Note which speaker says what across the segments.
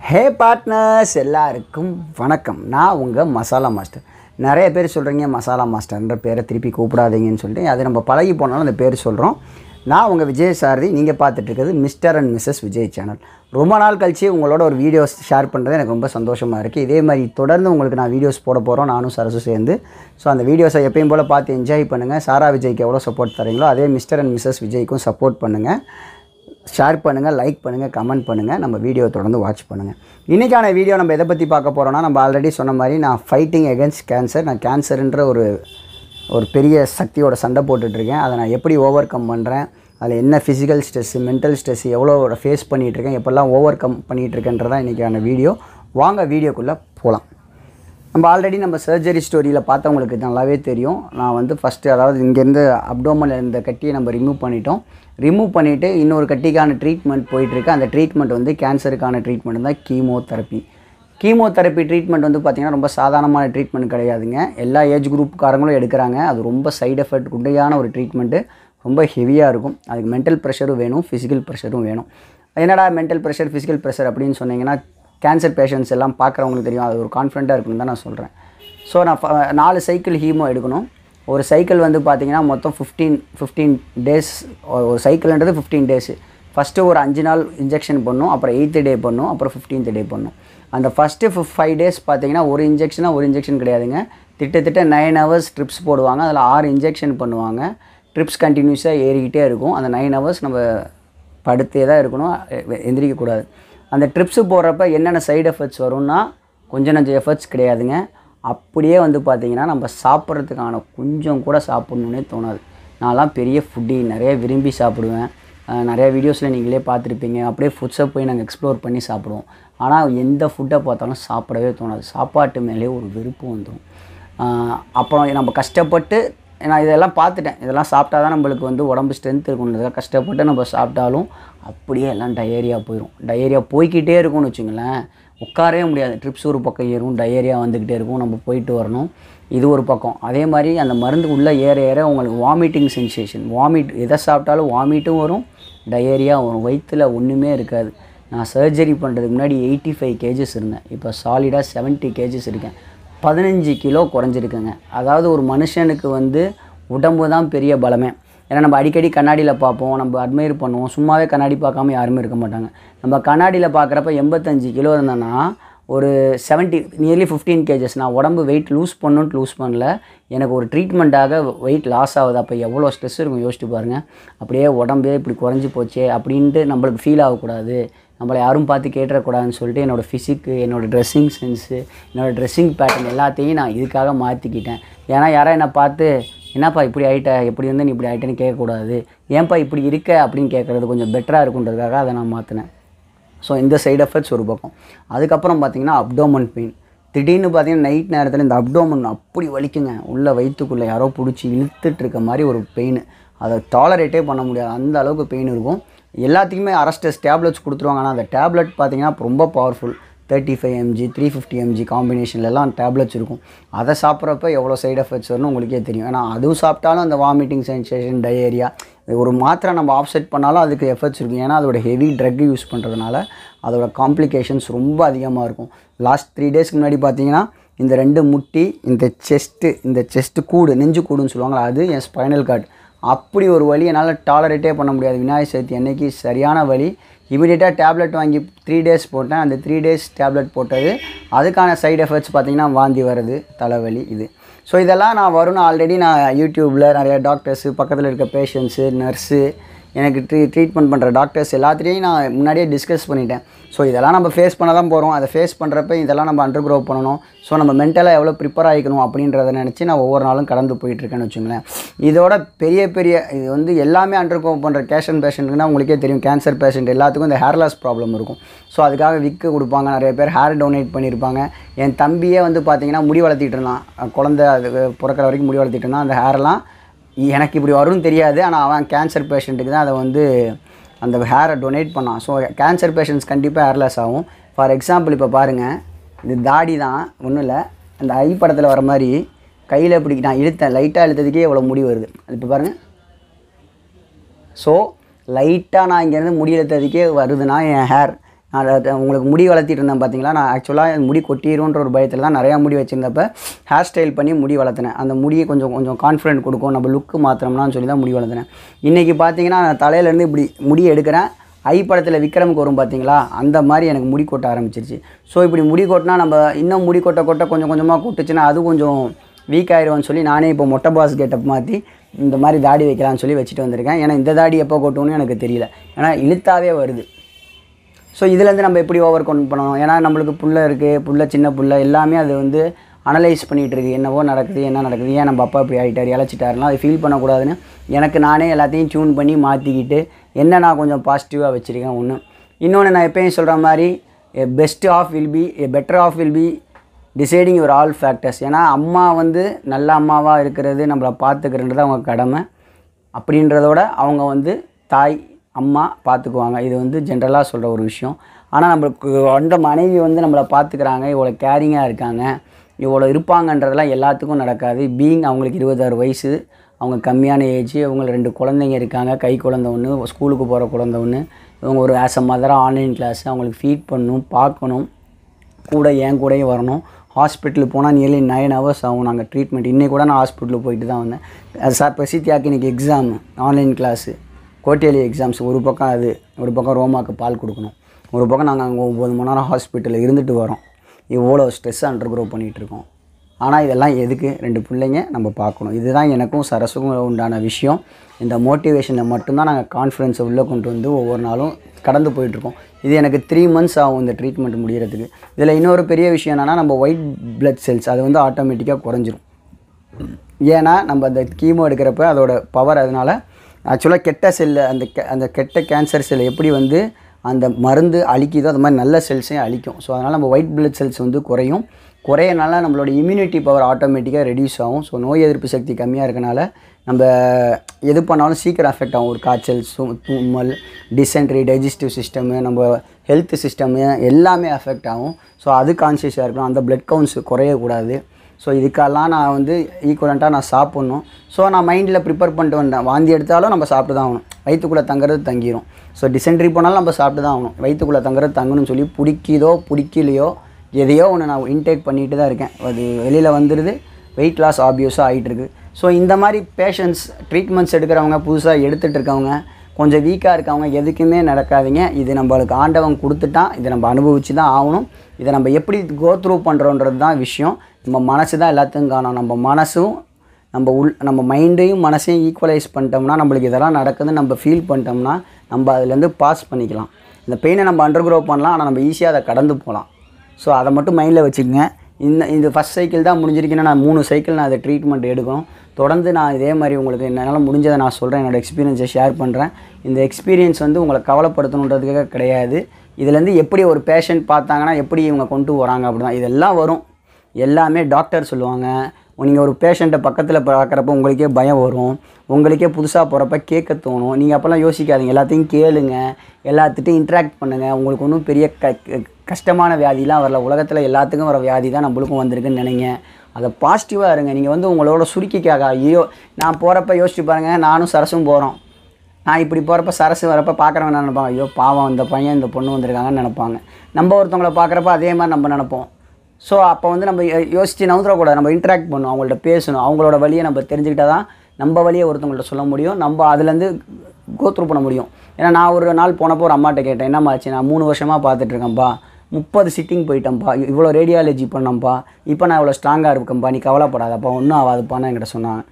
Speaker 1: ஹே partners எல்லாருக்கும் வணக்கம் நான் உங்கள் மசாலா மாஸ்டர் நிறைய பேர் சொல்கிறீங்க மசாலா மாஸ்டர்ன்ற பேரை திருப்பி கூப்பிடாதீங்கன்னு சொல்லிட்டு அது நம்ம பழகி போனாலும் அந்த பேர் சொல்கிறோம் நான் உங்கள் விஜய் சாரதி நீங்கள் பார்த்துட்டு இருக்கிறது mister and missus Vijay channel ரொம்ப நாள் கழிச்சு உங்களோட ஒரு வீடியோஸ் ஷேர் பண்ணுறது எனக்கு ரொம்ப சந்தோஷமாக இருக்குது இதே மாதிரி தொடர்ந்து உங்களுக்கு நான் வீடியோஸ் போட போகிறோம் நானும் சரசு சேர்ந்து ஸோ அந்த வீடியோஸை எப்பயும் போல் பார்த்து என்ஜாய் பண்ணுங்கள் சாரா விஜய்க்கு எவ்வளோ சப்போர்ட் தரீங்களோ அதே மிஸ்டர் அண்ட் மிஸ்ஸஸ் விஜய்க்கும் சப்போர்ட் பண்ணுங்கள் ஷேர் பண்ணுங்கள் லைக் பண்ணுங்கள் கமெண்ட் பண்ணுங்கள் நம்ம வீடியோ தொடர்ந்து வாட்ச் பண்ணுங்கள் இன்றைக்கான வீடியோ நம்ம எதை பற்றி பார்க்க போகிறோம்னா நம்ம ஆல்ரெடி சொன்ன மாதிரி நான் ஃபைட்டிங் எகென்ஸ்ட் கேன்சர் நான் கேன்சர்ன்ற ஒரு ஒரு பெரிய சக்தியோட சண்டை போட்டுட்ருக்கேன் அதை நான் எப்படி ஓவர் கம் பண்ணுறேன் அதில் என்ன ஃபிசிக்கல் ஸ்ட்ரெஸ்ஸு மென்டல் ஸ்ட்ரெஸ் எவ்வளோ ஃபேஸ் பண்ணிகிட்ருக்கேன் எப்போல்லாம் ஓவர் கம் பண்ணிகிட்ருக்கேன்றதான் இன்றைக்கான வீடியோ வாங்க வீடியோக்குள்ளே போகலாம் நம்ம ஆல்ரெடி நம்ம சர்ஜரி ஸ்டோரியில் பார்த்தவங்களுக்கு நல்லாவே தெரியும் நான் வந்து ஃபஸ்ட்டு அதாவது இங்கேருந்து அப்டோமல் இந்த கட்டியை நம்ம ரிமூவ் பண்ணிட்டோம் ரிமூவ் பண்ணிவிட்டு இன்னொரு கட்டிக்கான ட்ரீட்மெண்ட் போயிட்டுருக்கு அந்த ட்ரீட்மெண்ட் வந்து கேன்சருக்கான ட்ரீட்மெண்ட் தான் கீமோதெரப்பி கீமோதெரப்பி ட்ரீட்மெண்ட் வந்து பார்த்திங்கன்னா ரொம்ப சாதாரணமான ட்ரீட்மெண்ட் கிடையாதுங்க எல்லா ஏஜ் குரூப்புக்காரங்களும் எடுக்கிறாங்க அது ரொம்ப சைடு எஃபெக்ட் உண்டையான ஒரு ட்ரீட்மெண்ட்டு ரொம்ப ஹெவியாக இருக்கும் அதுக்கு மென்டல் ப்ரெஷரும் வேணும் ஃபிசிக்கல் ப்ரெஷரும் வேணும் என்னடா மென்டல் ப்ரெஷர் ஃபிசிக்கல் ப்ரெஷர் அப்படின்னு சொன்னீங்கன்னா கேன்சர் பேஷண்ட்ஸ் எல்லாம் பார்க்குறவங்களுக்கு தெரியும் அது ஒரு கான்ஃபிடண்ட்டாக இருக்குன்னு தான் நான் சொல்கிறேன் ஸோ நான் ஃப- நாலு சைக்கிள் ஹீமோ எடுக்கணும் ஒரு சைக்கிள் வந்து பார்த்தீங்கன்னா மொத்தம் ஃபிஃப்டீன் ஃபிஃப்டீன் டேஸ் ஒரு சைக்கிள்ன்றது ஃபிஃப்டீன் டேஸு ஃபஸ்ட்டு ஒரு அஞ்சு நாள் இன்ஜெக்ஷன் பண்ணும் அப்புறம் எயித்து டே பண்ணும் அப்புறம் ஃபிஃப்டீன்த் டே பண்ணும் அந்த ஃபஸ்ட்டு ஃபிஃப் ஃபைவ் டேஸ் பார்த்தீங்கன்னா ஒரு இன்ஜெக்ஷனாக ஒரு இன்ஜெக்ஷன் கிடையாதுங்க திட்டத்திட்ட நைன் ஹவர்ஸ் ட்ரிப்ஸ் போடுவாங்க அதில் ஆறு இன்ஜெக்ஷன் பண்ணுவாங்க ட்ரிப்ஸ் கண்டினியூஸாக ஏறிக்கிட்டே இருக்கும் அந்த நைன் ஹவர்ஸ் நம்ம படுத்தே தான் இருக்கணும் எ- எந்திரிக்கக்கூடாது அந்த ட்ரிப்ஸு போடுறப்ப என்னென்ன சைடு எஃபெக்ட்ஸ் வரும்னா கொஞ்சம் நஞ்சம் எஃபெக்ட்ஸ் கிடையாதுங்க அப்படியே வந்து பார்த்தீங்கன்னா நம்ம சாப்பிட்றதுக்கான கொஞ்சம் கூட சாப்பிட்ணுன்னே தோணாது நான்லாம் பெரிய ஃபுட்டி நிறைய விரும்பி சாப்பிடுவேன் அஹ் நிறைய வீடியோஸில் நீங்களே பார்த்துருப்பீங்க அப்படியே ஃபுட்ஸை போய் நாங்கள் எக்ஸ்ப்ளோர் பண்ணி சாப்பிடுவோம் ஆனால் எந்த ஃபுட்டை பார்த்தாலும் சாப்பிடவே தோணாது சாப்பாட்டு மேலே ஒரு வெறுப்பு வந்துடும் ஆஹ் அப்புறம் நம்ம கஷ்டப்பட்டு நான் இதெல்லாம் பார்த்துட்டேன் இதெல்லாம் சாப்பிட்டா தான் நம்மளுக்கு வந்து உடம்பு ஸ்ட்ரென்த் இருக்குன்றதுக்காக கஷ்டப்பட்டு நம்ம சாப்பிட்டாலும் அப்படியே எல்லாம் டயேரியா போயிடும் டயேரியா போய்க்கிட்டே இருக்கும்னு வச்சுங்களேன் உட்காரவே முடியாது ட்ரிப்ஸ் ஒரு பக்கம் ஏறும் டயேரியா வந்துக்கிட்டே இருக்கும் நம்ம போயிட்டு வரணும் இது ஒரு பக்கம் அதே மாதிரி அந்த மருந்து உள்ளே ஏற ஏற உங்களுக்கு வாமிட்டிங் சென்சேஷன் வாமிட் எதை சாப்பிட்டாலும் வாமிட்டும் வரும் டயேரியா வரும் வயிற்றில் ஒன்றுமே இருக்காது நான் சர்ஜரி பண்ணுறதுக்கு முன்னாடி எயிட்டி ஃபைவ் கேஜஸ் இருந்தேன் இப்போ சாலிடாக 70 கேஜஸ் இருக்கேன் பதினஞ்சு கிலோ குறைஞ்சிருக்குங்க அதாவது ஒரு மனுஷனுக்கு வந்து உடம்பு தான் பெரிய பலமே ஏன்னா நம்ம அடிக்கடி கண்ணாடியில் பார்ப்போம் நம்ம அட்மையர் பண்ணுவோம் சும்மாவே கண்ணாடி பார்க்காம யாருமே இருக்க மாட்டாங்க நம்ம கண்ணாடியில் பார்க்குறப்ப எண்பத்தஞ்சு கிலோ இருந்தேன்னா ஒரு 70 நியர்லி ஃபிஃப்டீன் கேஜஸ் நான் உடம்பு வெயிட் லூஸ் பண்ணணுன்ட்டு லூஸ் பண்ணல எனக்கு ஒரு ட்ரீட்மெண்ட்டாக வெயிட் லாஸ் ஆகுது அப்போ எவ்வளோ ஸ்ட்ரெஸ் இருக்கும் யோசிச்சு பாருங்கள் அப்படியே உடம்பே இப்படி குறைஞ்சி போச்சே அப்படின்ட்டு நம்மளுக்கு ஃபீல் ஆகக்கூடாது நம்மளை யாரும் பார்த்து கேட்டுறக்கூடாதுன்னு சொல்லிட்டு என்னோடய ஃபிசிக்கு என்னோடய ட்ரெஸ்ஸிங் சென்ஸு என்னோடய ட்ரெஸ்ஸிங் பேட்டர்ன் எல்லாத்தையும் நான் இதுக்காக மாற்றிக்கிட்டேன் ஏன்னா யாரும் என்னை பார்த்து என்னப்பா இப்படி ஆகிட்ட எப்படி இருந்து நீ இப்படி ஆகிட்டேன்னு கேட்கக்கூடாது ஏன்பா இப்படி இருக்க அப்படின்னு கேட்குறது கொஞ்சம் பெட்டராக இருக்குன்றதுக்காக அதை நான் மாற்றினேன் ஸோ இந்த சைடு எஃபெக்ட்ஸ் ஒரு பக்கம் அதுக்கப்புறம் பார்த்தீங்கன்னா அப்டோமன் பெயின் திடீர்னு பார்த்தீங்கன்னா நைட் நேரத்தில் இந்த அப்டோமன் அப்படி வலிக்குங்க உள்ள வயிற்றுக்குள்ளே யாரோ பிடிச்சி இழுத்துட்டு இருக்க மாதிரி ஒரு பெயின் அதை டாலரேட்டே பண்ண முடியாது அந்த அளவுக்கு பெயின் இருக்கும் எல்லாத்துக்குமே அரஸ்டஸ் டேப்லெட்ஸ் கொடுத்துருவாங்க ஆனால் அந்த டேப்லெட் பார்த்தீங்கன்னா ரொம்ப powerful thirty five MG three fifty MG காம்பினேஷன்லலாம் டேப்லெட்ஸ் இருக்கும் அதை சாப்பிட்றப்ப எவ்வளோ சைடு எஃபெக்ட்ஸ் வரும்னு உங்களுக்கே தெரியும் ஏன்னா அதுவும் சாப்பிட்டாலும் அந்த வாமிட்டிங் சென்சேஷன் டயேரியா ஒரு மாத்திரை நம்ம ஆஃப்செட் பண்ணாலும் அதுக்கு எஃபெக்ட்ஸ் இருக்கும் ஏன்னா அதோட ஹெவி ட்ரக் யூஸ் பண்ணுறதுனால அதோட காம்ப்ளிகேஷன்ஸ் ரொம்ப அதிகமாக இருக்கும் லாஸ்ட் த்ரீ டேஸ்க்கு முன்னாடி பார்த்தீங்கன்னா இந்த ரெண்டு முட்டி இந்த செஸ்ட்டு இந்த செஸ்ட்டு கூடு நெஞ்சு கூடுன்னு சொல்லுவாங்களா அது என் ஸ்பைனல் கார்டு அப்படி ஒரு வலி என்னால் டாலரேட்டே பண்ண முடியாது விநாயகர் சதுர்த்தி அன்னைக்கு சரியான வலி இமீடியட்டாக டேப்லெட் வாங்கி த்ரீ டேஸ் போட்டேன் அந்த த்ரீ டேஸ் டேப்லெட் போட்டது அதுக்கான சைடு எஃபெக்ட்ஸ் பார்த்தீங்கன்னா வாந்தி வர்றது தலைவலி இது ஸோ இதெல்லாம் நான் வரும்னு ஆல்ரெடி நான் யூடியூப்பில் நிறைய டாக்டர்ஸு பக்கத்தில் இருக்க பேஷண்ட்ஸு நர்ஸு எனக்கு ட்ரீ ட்ரீட்மெண்ட் பண்ணுற டாக்டர்ஸ் எல்லாத்தையும் நான் முன்னாடியே டிஸ்கஸ் பண்ணிட்டேன் ஸோ இதெல்லாம் நம்ம ஃபேஸ் பண்ண தான் போகிறோம் அதை ஃபேஸ் பண்ணுறப்ப இதெல்லாம் நம்ம அண்டர் க்ரோ பண்ணணும் ஸோ நம்ம மென்டலாக எவ்வளோ ப்ரிப்பேர் ஆகிக்கணும் அப்படின்றத நினச்சி நான் ஒவ்வொரு நாளும் கடந்து போயிட்டுருக்கேன்னு வச்சுங்களேன் இதோட பெரிய பெரிய இது வந்து எல்லாமே அண்டர் க்ரோ பண்ணுற கேஷன் பேஷண்ட்டுனா உங்களுக்கே தெரியும் கேன்சர் பேஷண்ட் எல்லாத்துக்கும் இந்த ஹேர் லாஸ் ப்ராப்ளம் இருக்கும் ஸோ அதுக்காக விக்கு கொடுப்பாங்க நிறைய பேர் ஹேர் டொனேட் பண்ணியிருப்பாங்க என் தம்பியே வந்து பார்த்தீங்கன்னா முடி வளர்த்திட்டு இருந்தான் அஹ் குழந்தை அது பிறக்கிற வரைக்கும் முடி வளர்த்திட்டு இருந்தான் அந்த ஹேர்லாம் எனக்கு இப்படி வரும்னு தெரியாது ஆனால் அவன் கேன்சர் பேஷண்ட்டுக்கு தான் அதை வந்து அந்த ஹேரை டொனேட் பண்ணான் ஸோ கேன்சர் பேஷண்ட்ஸ் கண்டிப்பாக ஹேர்லெஸ் ஆகும் ஃபார் எக்ஸாம்பிள் இப்போ பாருங்கள் இது தாடி தான் ஒன்றும் இல்லை அந்த ஐ படத்தில் வர மாதிரி கையில் இப்படி நான் இழுத்தேன் லைட்டாக இழுத்ததுக்கே இவ்வளோ முடி வருது அது இப்போ பாருங்கள் ஸோ லைட்டாக நான் இங்கேருந்து முடி இழுத்ததுக்கே வருதுன்னா என் ஹேர் நான் அதை உங்களுக்கு முடி வளர்த்திட்டு இருந்தேன் பார்த்தீங்களா நான் ஆக்சுவலாக முடி கொட்டிடும்ன்ற ஒரு பயத்தில் தான் நிறையா முடி வச்சுருந்தப்ப ஹேர் ஸ்டைல் பண்ணி முடி வளர்த்தினேன் அந்த முடியை கொஞ்சம் கொஞ்சம் கான்ஃபிடென்ட் கொடுக்கும் நம்ம லுக்கு மாத்திரம்னான்னு சொல்லி தான் முடி வளர்த்தினேன் இன்றைக்கி பார்த்தீங்கன்னா நான் தலையிலேருந்து இப்படி முடி எடுக்கிறேன் ஐ படத்தில் விக்ரமுக்கு வரும் பார்த்தீங்களா அந்த மாதிரி எனக்கு முடி கொட்ட ஆரம்பிச்சிருச்சு ஸோ இப்படி முடி கொட்டினா நம்ம இன்னும் முடி கொட்ட கொட்ட கொஞ்சம் கொஞ்சமாக கொட்டுச்சுன்னா அது கொஞ்சம் வீக் ஆயிரும்னு சொல்லி நானே இப்போ மொட்டை பாஸ் கெட்டப் மாற்றி இந்த மாதிரி தாடி வைக்கலாம்னு சொல்லி வச்சுட்டு வந்திருக்கேன் ஏன்னா இந்த தாடி எப்போ கொட்டணும்னு எனக்கு தெரியல ஏன்னா இழுத்தாவே வருது ஸோ இதுலேருந்து நம்ம எப்படி ஓவர் கம் பண்ணணும் ஏன்னா நம்மளுக்கு புள்ள இருக்குது புள்ள சின்ன புள்ள எல்லாமே அது வந்து அனலைஸ் பண்ணிகிட்டு இருக்கு என்னவோ நடக்குது என்ன நடக்குது ஏன் நம்ம அப்பா இப்படி ஆகிட்டார் இழைச்சிட்டாருலாம் அதை ஃபீல் பண்ணக்கூடாதுன்னு எனக்கு நானே எல்லாத்தையும் டியூன் பண்ணி மாற்றிக்கிட்டு என்ன நான் கொஞ்சம் பாசிட்டிவாக வச்சுருக்கேன் ஒன்று இன்னொன்று நான் எப்பயும் சொல்கிற மாதிரி a best of will be a better of will be deciding your all factors ஏன்னா அம்மா வந்து நல்ல அம்மாவாக இருக்கிறது நம்மளை பார்த்துக்கிறன்றது அவங்க கடமை அப்படின்றதோட அவங்க வந்து தாய் அம்மா பார்த்துக்குவாங்க இது வந்து ஜென்ரலாக சொல்கிற ஒரு விஷயம் ஆனால் நம்மளுக்கு வந்த மனைவி வந்து நம்மளை பார்த்துக்கிறாங்க இவ்வளோ கேரிங்காக இருக்காங்க இவ்வளோ இருப்பாங்கன்றதெல்லாம் எல்லாத்துக்கும் நடக்காது பீயிங் அவங்களுக்கு இருபத்தாறு வயசு அவங்க கம்மியான ஏஜ் அவங்க ரெண்டு குழந்தைங்க இருக்காங்க கை குழந்தை ஒன்று ஸ்கூலுக்கு போகிற குழந்தை ஒன்று இவங்க ஒரு ஆஸ் அ மதராக ஆன்லைன் கிளாஸ் அவங்களுக்கு ஃபீட் பண்ணணும் பார்க்கணும் கூட என் கூடயும் வரணும் ஹாஸ்பிட்டலுக்கு போனால் நியர்லி நைன் ஹவர்ஸ் ஆகும் நாங்கள் ட்ரீட்மெண்ட் இன்னைக்கு கூட நான் ஹாஸ்பிட்டலுக்கு போயிட்டு தான் வந்தேன் அது சார் பிரசித்தியாக்கு இன்றைக்கி எக்ஸாம் ஆன்லைன் கிளாஸு கோட்டேலி எக்ஸாம்ஸ் ஒரு பக்கம் அது ஒரு பக்கம் ரோமாக்கு பால் கொடுக்கணும் ஒரு பக்கம் நாங்கள் அங்கே ஒம்பது மணி நேரம் ஹாஸ்பிட்டலில் இருந்துட்டு வரோம் இவ்வளோ ஸ்ட்ரெஸ் அண்டர் க்ரோ பண்ணிகிட்ருக்கோம் ஆனால் இதெல்லாம் எதுக்கு ரெண்டு பிள்ளைங்க நம்ம பார்க்கணும் இதுதான் எனக்கும் சரசுக்கும் உண்டான விஷயம் இந்த மோட்டிவேஷனை மட்டும்தான் நாங்கள் கான்ஃபிடென்ஸை உள்ளே கொண்டு வந்து ஒவ்வொரு நாளும் கடந்து போயிட்டுருக்கோம் இது எனக்கு த்ரீ மந்த்ஸ் ஆகும் இந்த ட்ரீட்மெண்ட் முடியறதுக்கு இதில் இன்னொரு பெரிய விஷயம் என்னென்னா நம்ம ஒயிட் பிளட் செல்ஸ் அது வந்து ஆட்டோமேட்டிக்காக குறைஞ்சிரும் ஏன்னா நம்ம அந்த கீமோ எடுக்கிறப்ப அதோட பவர் அதனால் ஆக்சுவலாக கெட்ட செல்லு அந்த கெ அந்த கெட்ட கேன்சர் செல்லை எப்படி வந்து அந்த மருந்து அழிக்குதோ அது மாதிரி நல்ல செல்ஸையும் அழிக்கும் ஸோ அதனால் நம்ம ஒயிட் பிளட் செல்ஸ் வந்து குறையும் குறையனால நம்மளோட இம்யூனிட்டி பவர் ஆட்டோமேட்டிக்காக ரெடியூஸ் ஆகும் ஸோ நோய் எதிர்ப்பு சக்தி கம்மியாக இருக்கனால நம்ம எது பண்ணாலும் சீக்கிரம் அஃபெக்ட் ஆகும் ஒரு காய்ச்சல் சு தும்மல் டிசென்ட்ரி டைஜஸ்டிவ் சிஸ்டமு நம்ம ஹெல்த் சிஸ்டமு எல்லாமே அஃபெக்ட் ஆகும் ஸோ அது கான்சியஸாக இருக்கணும் அந்த பிளட் கவுண்ட்ஸ் குறையக்கூடாது ஸோ இதுக்கெல்லாம் நான் வந்து ஈக்குவலண்ட்டாக நான் சாப்பிட்ணும் ஸோ நான் மைண்டில் ப்ரிப்பேர் பண்ணிட்டு வந்தேன் வாந்தி எடுத்தாலும் நம்ம சாப்பிட்டு தான் ஆகணும் வயிற்றுக்குள்ளே தங்குறது தங்கிரும் ஸோ டிசென்ட்ரி போனாலும் நம்ம சாப்பிட்டு தான் ஆகணும் வயிற்றுக்குள்ளே தங்குறது தங்கணும்னு சொல்லி பிடிக்குதோ பிடிக்கலையோ எதையோ ஒன்று நான் இன்டேக் பண்ணிட்டு தான் இருக்கேன் அது வெளியில் வந்துடுது வெயிட் லாஸ் ஆப்வியஸாக ஆகிட்டு இருக்கு ஸோ இந்த மாதிரி பேஷண்ட்ஸ் ட்ரீட்மெண்ட்ஸ் எடுக்கிறவங்க புதுசாக எடுத்துகிட்டு இருக்கவங்க கொஞ்சம் வீக்காக இருக்கவங்க எதுக்குமே நடக்காதீங்க இது நம்மளுக்கு ஆண்டவன் கொடுத்துட்டான் இதை நம்ம அனுபவிச்சு தான் ஆகணும் இதை நம்ம எப்படி கோ த்ரூ பண்ணுறோன்றது தான் விஷயம் நம்ம மனசு தான் எல்லாத்தையும் காணும் நம்ம மனசும் நம்ம உள் நம்ம மைண்டையும் மனசையும் ஈக்குவலைஸ் பண்ணிட்டோம்னா நம்மளுக்கு இதெல்லாம் நடக்குதுன்னு நம்ம ஃபீல் பண்ணிட்டோம்னா நம்ம அதுலேருந்து பாஸ் பண்ணிக்கலாம் இந்த பெயினை நம்ம அண்டர் க்ரோ பண்ணலாம் ஆனால் நம்ம ஈஸியாக அதை கடந்து போகலாம் ஸோ அதை மட்டும் மைண்டில் வச்சுக்கோங்க இந்த இந்த ஃபஸ்ட் சைக்கிள் தான் முடிஞ்சிருக்குன்னா நான் மூணு சைக்கிள் நான் அதை ட்ரீட்மெண்ட் எடுக்கணும் தொடர்ந்து நான் இதே மாதிரி உங்களுக்கு என்னால் முடிஞ்சதை நான் சொல்கிறேன் என்னோடய எக்ஸ்பீரியன்ஸை ஷேர் பண்ணுறேன் இந்த எக்ஸ்பீரியன்ஸ் வந்து உங்களை கவலைப்படுத்தணுன்றதுக்காக கிடையாது இதுலேருந்து எப்படி ஒரு பேஷண்ட் பார்த்தாங்கன்னா எப்படி இவங்க கொண்டு வராங்க அப்படி தான் இதெல்லாம் வரும் எல்லாமே டாக்டர் சொல்லுவாங்க நீங்கள் ஒரு பேஷண்ட்டை பக்கத்தில் பார்க்குறப்ப உங்களுக்கே பயம் வரும் உங்களுக்கே புதுசாக போகிறப்ப கேட்க தோணும் நீங்கள் அப்போல்லாம் யோசிக்காதீங்க எல்லாத்தையும் கேளுங்க எல்லாத்துட்டையும் இன்ட்ராக்ட் பண்ணுங்கள் உங்களுக்கு ஒன்றும் பெரிய க க- கஷ்டமான வியாதிலாம் வரல உலகத்தில் எல்லாத்துக்கும் வர வியாதி தான் நம்மளுக்கும் வந்திருக்குன்னு நினைங்க அதை பாசிட்டிவாக இருங்க நீங்கள் வந்து உங்களோட சுருக்கிக்காக ஐயோ நான் போகிறப்ப யோசிச்சு பாருங்கள் நானும் சரசும் போகிறோம் நான் இப்படி போகிறப்ப சரசு வரப்போ பார்க்குறவங்க என்ன நினைப்பாங்க ஐயோ பாவம் இந்த பையன் இந்த பொண்ணு வந்திருக்காங்கன்னு நினைப்பாங்க நம்ம ஒருத்தவங்கள பார்க்குறப்ப அதே மாதிரி நம்ம நினைப்போம் ஸோ அப்போ வந்து நம்ம யோ- யோசிச்சு நவுத்துறக்கூடாது நம்ம இன்ட்ராக்ட் பண்ணணும் அவங்கள்ட்ட பேசணும் அவங்களோட வழியை நம்ம தெரிஞ்சுக்கிட்டா தான் நம்ம வழியை ஒருத்தவங்கள்ட்ட சொல்ல முடியும் நம்ம அதுலேருந்து கோத்ரூ பண்ண முடியும் ஏன்னா நான் ஒரு நாள் போனப்போ ஒரு அம்மாட்ட கேட்டேன் என்னம்மா ஆச்சு நான் மூணு வருஷமாக பார்த்துட்டு இருக்கேன்ப்பா முப்பது சிட்டிங் போயிட்டேன்ப்பா இவ்வளோ ரேடியாலஜி பண்ணேன்ப்பா இப்போ நான் இவ்வளோ ஸ்ட்ராங்காக இருக்கேன்ப்பா நீ கவலைப்படாதப்பா ஒன்றும் ஆகாதுப்பான்னு என்கிட்ட சொன்னாங்க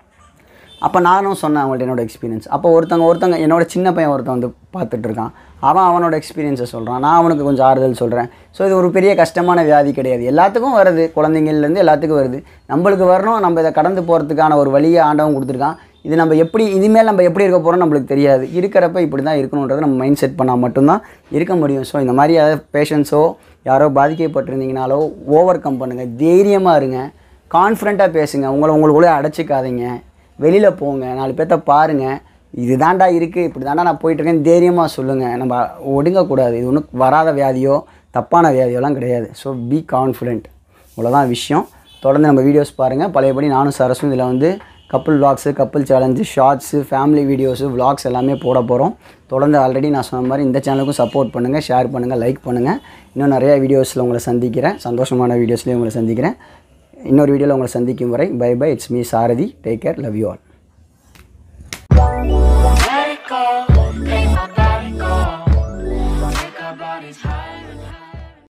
Speaker 1: அப்போ நானும் சொன்னேன் அவங்கள்ட்ட என்னோட எக்ஸ்பீரியன்ஸ் அப்போ ஒருத்தங்க ஒருத்தங்க என்னோட சின்ன பையன் ஒருத்தன் வந்து பார்த்துட்டு இருக்கான் அவன் அவனோட எக்ஸ்பீரியன்ஸை சொல்கிறான் நான் அவனுக்கு கொஞ்சம் ஆறுதல் சொல்கிறேன் ஸோ இது ஒரு பெரிய கஷ்டமான வியாதி கிடையாது எல்லாத்துக்கும் வருது குழந்தைங்கள்லேருந்து எல்லாத்துக்கும் வருது நம்மளுக்கு வரணும் நம்ம இதை கடந்து போகிறதுக்கான ஒரு வழியை ஆண்டவன் கொடுத்துருக்கான் இது நம்ம எப்படி இனிமேல் நம்ம எப்படி இருக்க போகிறோம் நம்மளுக்கு தெரியாது இருக்கிறப்ப இப்படி தான் இருக்கணுன்றதை நம்ம மைண்ட் செட் பண்ணால் மட்டும்தான் இருக்க முடியும் ஸோ இந்த மாதிரி யாராவது பேஷண்ட்ஸோ யாரோ பாதிக்கப்பட்டிருந்தீங்கனாலோ ஓவர் கம் பண்ணுங்கள் தைரியமாக இருங்க கான்ஃபிடண்ட்டாக பேசுங்க உங்களை உங்களுக்குள்ளே அடைச்சிக்காதீங்க வெளியில் போங்க நாலு பேர்த்த பாருங்கள் இது தாண்டா இருக்குது இப்படி தாண்டா நான் போயிட்டுருக்கேன் தைரியமாக சொல்லுங்கள் நம்ம ஒடுங்கக்கூடாது இது ஒன்றும் வராத வியாதியோ தப்பான வியாதியோலாம் கிடையாது ஸோ பி கான்ஃபிடென்ட் இவ்வளோதான் விஷயம் தொடர்ந்து நம்ம வீடியோஸ் பாருங்கள் பழையபடி நானும் சரசும் இதில் வந்து couple vlogs couple challenge shorts family videos vlogs எல்லாமே போட போகிறோம் தொடர்ந்து ஆல்ரெடி நான் சொன்ன மாதிரி இந்த சேனலுக்கும் சப்போர்ட் பண்ணுங்கள் ஷேர் பண்ணுங்கள் லைக் பண்ணுங்கள் இன்னும் நிறையா வீடியோஸில் உங்களை சந்திக்கிறேன் சந்தோஷமான வீடியோஸ்லேயும் உங்களை சந்திக்கிறேன் இன்னொரு வீடியோவில் உங்களை சந்திக்கும் வரை bye bye it's me Sarathi take care love you all